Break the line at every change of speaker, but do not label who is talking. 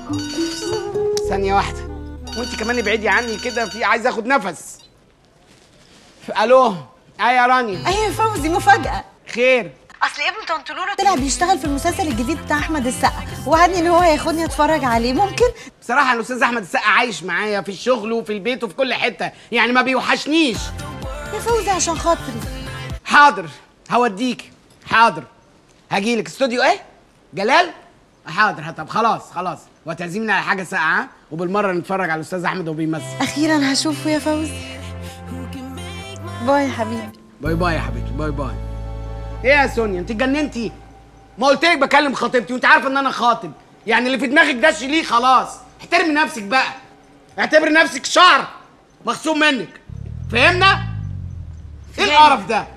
ثانيه واحده وانت كمان ابعدي عني كده في عايز اخد نفس الو ايه يا رانيا
ايوه فوزي مفاجأة
خير
اصل ابن طنط لولو طلع بيشتغل في المسلسل الجديد بتاع احمد السقا ووعدني ان هو هياخدني اتفرج عليه ممكن
بصراحه الاستاذ احمد السقا عايش معايا في الشغل وفي البيت وفي كل حته يعني ما بيوحشنيش
يا فوزي عشان خاطري
حاضر هوديك حاضر هجيلك استوديو ايه جلال حاضر طب خلاص خلاص وتعزمنا على حاجه ساقعه ها؟ وبالمره نتفرج على الاستاذ احمد وهو بيمثل
اخيرا هشوفه يا فوزي باي يا حبيبي
باي باي يا حبيبتي باي باي ايه يا سونيا انت اتجننتي ما قلت لك بكلم خطيبتي وانت عارفه ان انا خاطب يعني اللي في دماغك ده شيليه خلاص احترمي نفسك بقى اعتبري نفسك شعر مخصوم منك فهمنا ايه القرف ده